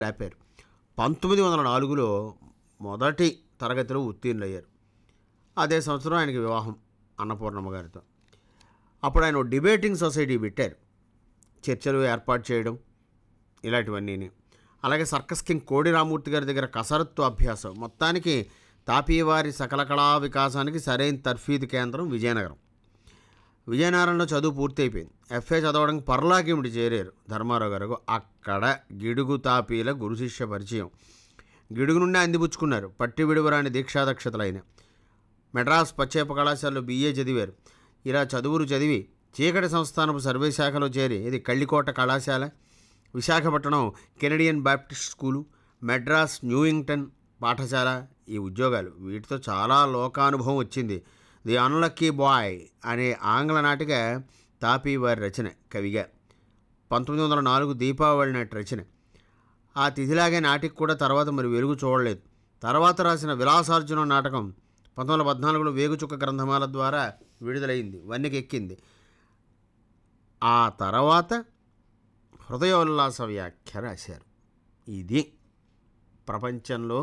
లేపారు పంతొమ్మిది వందల నాలుగులో మొదటి తరగతిలో ఉత్తీర్ణులయ్యారు అదే సంవత్సరం ఆయనకి వివాహం అన్నపూర్ణమ్మ గారితో అప్పుడు ఆయన ఓ డిబేటింగ్ సొసైటీ పెట్టారు చర్చలు ఏర్పాటు చేయడం ఇలాంటివన్నీ అలాగే సర్కస్ కింగ్ కోడి రామూర్తి గారి దగ్గర కసరత్తు అభ్యాసం మొత్తానికి తాపీవారి సకల కళా వికాసానికి సరైన తర్ఫీదు కేంద్రం విజయనగరం విజయనగరంలో చదువు పూర్తయిపోయింది ఎఫ్ఏ చదవడానికి పర్లాకిమిడి చేరారు ధర్మారావు గారు అక్కడ గిడుగు తాపీల గురు శిష్య పరిచయం గిడుగు నుండి అందిపుచ్చుకున్నారు పట్టి విడువరాని దీక్షాదక్షతలైన మెడ్రాస్ పచ్చేప కళాశాలలో బీఏ చదివారు ఇలా చదువులు చదివి చీకటి సంస్థానపు సర్వే శాఖలో చేరి ఇది కళ్ళికోట కళాశాల Visakhapatnam Canadian Baptist school Madras Newington పాఠశాల ఈ ఉద్యోగాలు వీటితో చాలా లోకానుభవం వచ్చింది ది అన్లక్కీ బాయ్ అనే ఆంగ్ల నాటిక తాపీ వారి రచన కవిగా పంతొమ్మిది వందల నాలుగు దీపావళి నాటి రచన ఆ తిథిలాగే నాటికి కూడా తర్వాత మరి వెలుగు చూడలేదు తర్వాత రాసిన విలాసార్జున నాటకం పంతొమ్మిది వందల పద్నాలుగులో వేగుచుక్క గ్రంథమాల ద్వారా విడుదలైంది వన్నెకెక్కింది ఆ తర్వాత హృదయోల్లాస వ్యాఖ్య రాశారు ఇది ప్రపంచంలో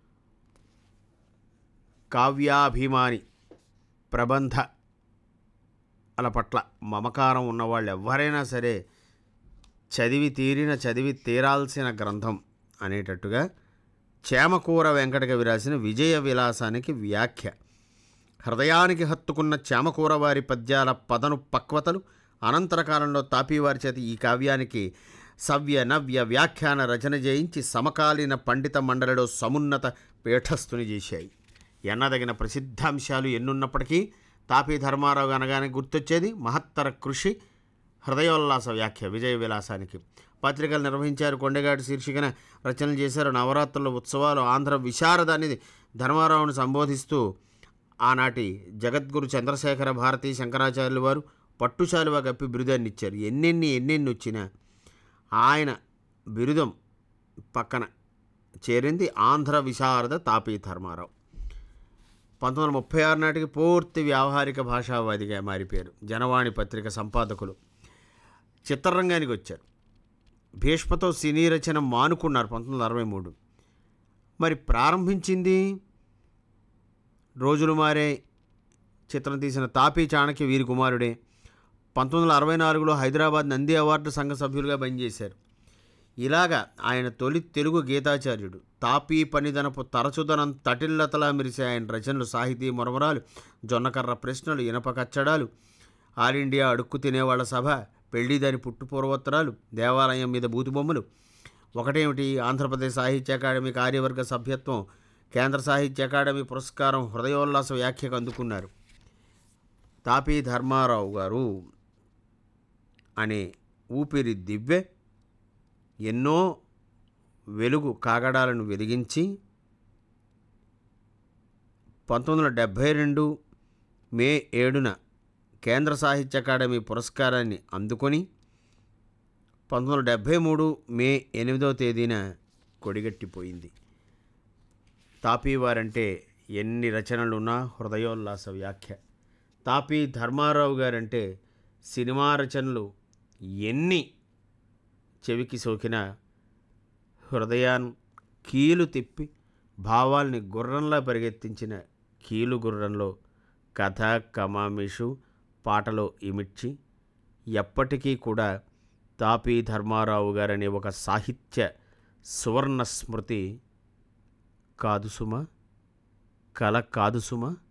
కావ్యాభిమాని ప్రబంధ అల పట్ల మమకారం ఉన్నవాళ్ళు ఎవరైనా సరే చదివి తీరిన చదివి తీరాల్సిన గ్రంథం అనేటట్టుగా చేమకూర వెంకటకవి రాసిన విజయ విలాసానికి వ్యాఖ్య హృదయానికి హత్తుకున్న చామకూర వారి పద్యాల పదను పక్వతలు అనంతర కాలంలో తాపీవారి చేత ఈ కావ్యానికి సవ్య నవ్య వ్యాఖ్యాన రచన చేయించి సమకాలీన పండిత మండలిలో సమున్నత పీఠస్థుని చేశాయి ఎన్నదగిన ప్రసిద్ధాంశాలు ఎన్నున్నప్పటికీ తాపీ ధర్మారావు అనగానే గుర్తొచ్చేది మహత్తర కృషి హృదయోల్లాస వ్యాఖ్య విజయ విలాసానికి పత్రికలు నిర్వహించారు కొండగాటి శీర్షికన రచనలు చేశారు నవరాత్రుల ఉత్సవాలు ఆంధ్ర విశారద అనేది ధర్మారావుని సంబోధిస్తూ ఆనాటి జగద్గురు చంద్రశేఖర భారతీ శంకరాచార్యులు వారు పట్టుశాలువా కప్పి బిరుదాన్ని ఇచ్చారు ఎన్నెన్ని ఎన్నెన్ని వచ్చినా ఆయన బిరుదం పక్కన చేరింది ఆంధ్ర విశారద తాపీ ధర్మారావు పంతొమ్మిది వందల ముప్పై ఆరు నాటికి పూర్తి వ్యావహారిక భాషావాదిగా మారిపోయారు జనవాణి పత్రిక సంపాదకులు చిత్రరంగానికి వచ్చారు భీష్మతో సినీ రచన మానుకున్నారు పంతొమ్మిది వందల అరవై మూడు మరి ప్రారంభించింది రోజులు మారే చిత్రం తీసిన తాపీ చాణక్య వీరి కుమారుడే పంతొమ్మిది వందల అరవై నాలుగులో హైదరాబాద్ నంది అవార్డు సంఘ సభ్యులుగా పనిచేశారు ఇలాగా ఆయన తొలి తెలుగు గీతాచార్యుడు తాపీ పనిదనపు తరచుదనం తటిల్లతలా మెరిసే ఆయన రచనలు సాహితీ మొరమరాలు జొన్నకర్ర ప్రశ్నలు ఇనప కచ్చడాలు ఆల్ ఇండియా అడుక్కు తినేవాళ్ల సభ పెళ్లిదాని పుట్టు పూర్వోత్తరాలు దేవాలయం మీద బూతుబొమ్మలు ఒకటేమిటి ఆంధ్రప్రదేశ్ సాహిత్య అకాడమీ కార్యవర్గ సభ్యత్వం కేంద్ర సాహిత్య అకాడమీ పురస్కారం హృదయోల్లాస వ్యాఖ్యకు అందుకున్నారు తాపీ ధర్మారావు గారు అనే ఊపిరి దివ్వె ఎన్నో వెలుగు కాగడాలను వెలిగించి పంతొమ్మిది వందల డెబ్భై రెండు మే ఏడున కేంద్ర సాహిత్య అకాడమీ పురస్కారాన్ని అందుకొని పంతొమ్మిది వందల డెబ్భై మూడు మే ఎనిమిదవ తేదీన కొడిగట్టిపోయింది తాపీవారంటే ఎన్ని రచనలున్నా హృదయోల్లాస వ్యాఖ్య తాపీ ధర్మారావు గారంటే సినిమా రచనలు ఎన్ని చెవికి సోకిన హృదయాన్ని కీలు తిప్పి భావాల్ని గుర్రంలా పరిగెత్తించిన కీలు గుర్రంలో కథ కమామిషు పాటలో ఇమిడ్చి ఎప్పటికీ కూడా తాపీ ధర్మారావు గారనే ఒక సాహిత్య సువర్ణ స్మృతి కాదు సుమా కల కాదు సుమా